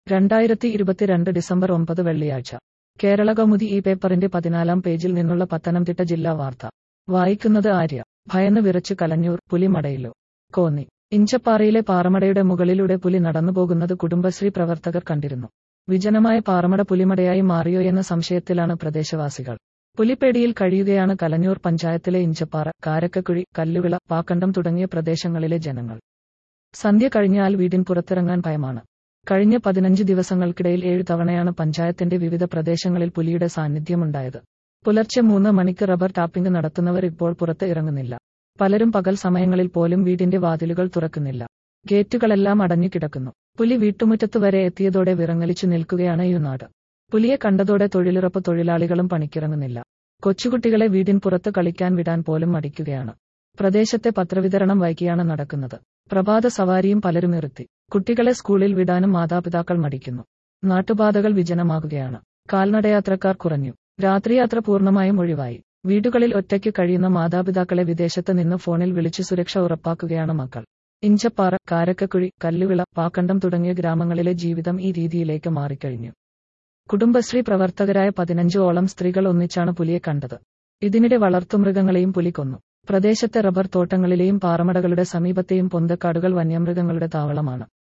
രണ്ടായിരത്തി ഇരുപത്തിരണ്ട് ഡിസംബർ ഒമ്പത് വെള്ളിയാഴ്ച കേരള കൗമുദി ഈ പേപ്പറിന്റെ പതിനാലാം പേജിൽ നിന്നുള്ള പത്തനംതിട്ട ജില്ലാ വാർത്ത വായിക്കുന്നത് ആര്യ ഭയന്ന് വിറച്ചു കലഞ്ഞൂർ പുലി മടയിലോ കോന്നി ഇഞ്ചപ്പാറയിലെ പാറമടയുടെ മുകളിലൂടെ പുലി നടന്നുപോകുന്നത് കുടുംബശ്രീ പ്രവർത്തകർ കണ്ടിരുന്നു വിജനമായ പാറമട പുലിമടയായി മാറിയോ എന്ന സംശയത്തിലാണ് പ്രദേശവാസികൾ പുലിപ്പേടിയിൽ കഴിയുകയാണ് കലഞ്ഞൂർ പഞ്ചായത്തിലെ ഇഞ്ചപ്പാറ കാരക്കക്കുഴി കല്ലുവിള പാക്കണ്ടം തുടങ്ങിയ പ്രദേശങ്ങളിലെ ജനങ്ങൾ സന്ധ്യ കഴിഞ്ഞാൽ വീടിൻ പുറത്തിറങ്ങാൻ ഭയമാണ് കഴിഞ്ഞ പതിനഞ്ച് ദിവസങ്ങൾക്കിടയിൽ ഏഴ് തവണയാണ് പഞ്ചായത്തിന്റെ വിവിധ പ്രദേശങ്ങളിൽ പുലിയുടെ സാന്നിധ്യമുണ്ടായത് പുലർച്ചെ മൂന്ന് മണിക്ക് റബ്ബർ ടാപ്പിംഗ് നടത്തുന്നവർ ഇപ്പോൾ പുറത്ത് ഇറങ്ങുന്നില്ല പലരും പകൽ സമയങ്ങളിൽ പോലും വീടിന്റെ വാതിലുകൾ തുറക്കുന്നില്ല ഗേറ്റുകളെല്ലാം അടഞ്ഞു കിടക്കുന്നു പുലി വീട്ടുമുറ്റത്ത് വരെ എത്തിയതോടെ വിറങ്ങലിച്ചു നിൽക്കുകയാണ് ഈ നാട് പുലിയെ കണ്ടതോടെ തൊഴിലുറപ്പ് തൊഴിലാളികളും പണിക്കിറങ്ങുന്നില്ല കൊച്ചുകുട്ടികളെ വീടിൻ പുറത്ത് കളിക്കാൻ വിടാൻ പോലും മടിക്കുകയാണ് പ്രദേശത്തെ പത്രവിതരണം വൈകിയാണ് നടക്കുന്നത് പ്രഭാത സവാരിയും പലരും നിർത്തി കുട്ടികളെ സ്കൂളിൽ വിടാനും മാതാപിതാക്കൾ മടിക്കുന്നു നാട്ടുപാതകൾ വിജനമാകുകയാണ് കാൽനടയാത്രക്കാർ കുറഞ്ഞു രാത്രിയാത്ര പൂർണ്ണമായും ഒഴിവായി വീടുകളിൽ ഒറ്റയ്ക്ക് കഴിയുന്ന മാതാപിതാക്കളെ വിദേശത്ത് നിന്ന് ഫോണിൽ വിളിച്ച് സുരക്ഷ ഉറപ്പാക്കുകയാണ് മക്കൾ ഇഞ്ചപ്പാറ കാരക്കക്കുഴി കല്ലുവിള പാക്കണ്ടം തുടങ്ങിയ ഗ്രാമങ്ങളിലെ ജീവിതം ഈ രീതിയിലേക്ക് മാറിക്കഴിഞ്ഞു കുടുംബശ്രീ പ്രവർത്തകരായ പതിനഞ്ചോളം സ്ത്രീകൾ ഒന്നിച്ചാണ് പുലിയെ കണ്ടത് ഇതിനിടെ വളർത്തുമൃഗങ്ങളെയും പുലി കൊന്നു പ്രദേശത്തെ റബ്ബർ തോട്ടങ്ങളിലെയും പാറമടകളുടെ സമീപത്തെയും പൊന്തക്കാടുകൾ വന്യമൃഗങ്ങളുടെ താവളമാണ്